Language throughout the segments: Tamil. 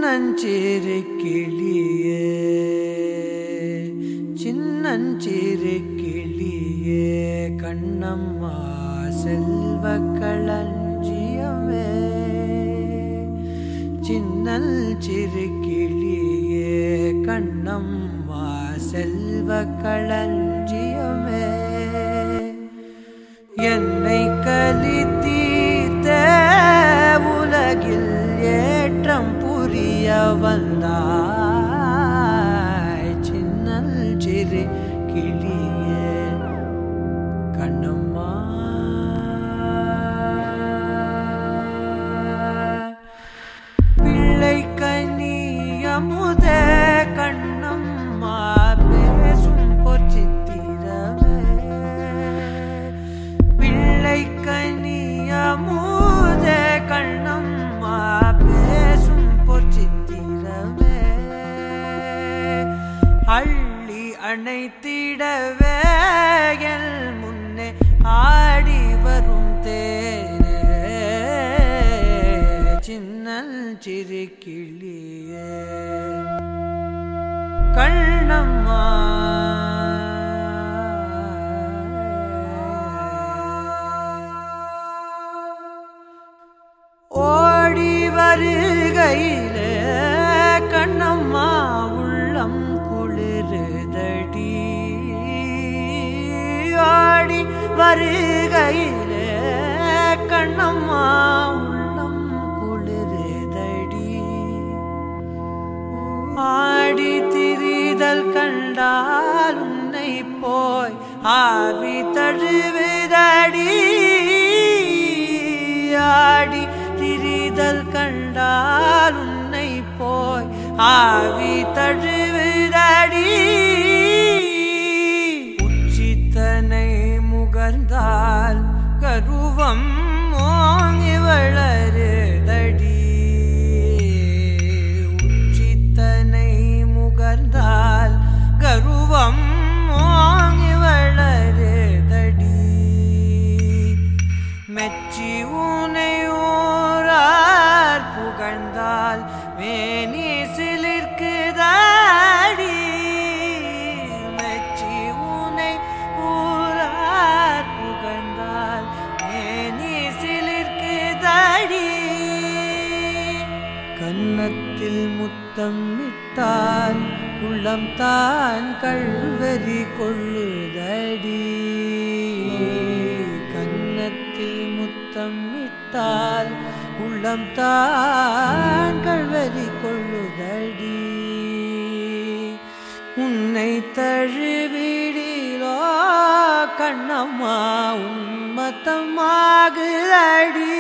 சின்னஞ்சிறு கிளியே சின்னஞ்சிறு கிளியே கண்ணம்மா செல்வ களஞ்சியமே சின்னல் சிறு கிளியே கண்ணம்மா செல்வ களஞ்சியமே என்னை கலி தீர்த்த உலகில் ஏற்றம் புரிய வந்தாய் சின்னல் சிறு கிளியே கண்ணம்மா பிள்ளை கனியமுத கண்ணம்மா பேசும் பொற்சித்திரமே பிள்ளை கனியமுத கண்ணம்மா பேசும் பொற்சித்திரமே அள்ளி அணைத்திடவே என் முன்னே ஆடி வரும் தேனே சின்னல் சிறு கிளியே கண்ணம்மா ஓடி வருகையிலே கண்ணம்மா உள்ளம் குளிருதடி ஆடி வருகையிலே கண்ணம்மா உள்ளம் குளிருதடி ஆடி திரிதல் கண்டால் உன்னை போய் ஆவி தழுவுதடி ஆடி திரிதல் கண்டால் உன்னை போய் ஆவி தழுவுதடி உச்சித்தனை முகர்ந்தால் கருவம் ஓங்கி வளருதடி உச்சித்தனை முகர்ந்தால் கருவம் ஓங்கி வளருதடி மெச்சி உனை ஊரார் புகழ்ந்தால் மேனி சிலிர்க்குதாடி மெச்சி உனை ஊரார் புகழ்ந்தால் மேனி சிலிர்க்குதாடி கன்னத்தில் முத்தம் இட்டால் உள்ளம் தான் கல்வரி கொள்ளுதடி கன்னத்தில் முத்தம் இட்டால் உள்ளம் தான் கல்வரி கொள்ளுதடி உன்னை தழுவிடிலோ கண்ணம்மா உன்மத்தமாகுதடி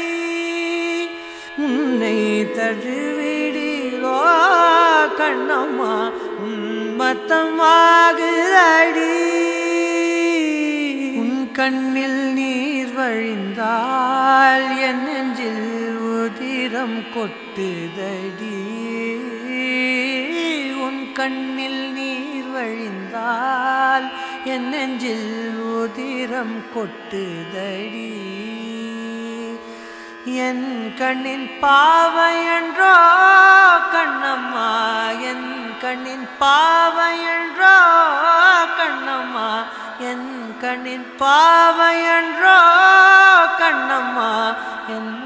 உன்னை தழுவிடிலோ கண்ணம்மா உன்மத்தமாகுதடி உன் கண்ணில் நீர் வழிந்தால் என் நெஞ்சில் உதிரம் கொட்டுதடி உன் கண்ணில் நீர் வழிந்தால் என் நெஞ்சில் உதிரம் கொட்டுதடி என் கண்ணின் பாவையன்றோ கண்ணம்மா என் கண்ணின் பாவையன்றோ கண்ணம்மா என் கண்ணின் பாவையன்றோ கண்ணம்மா என்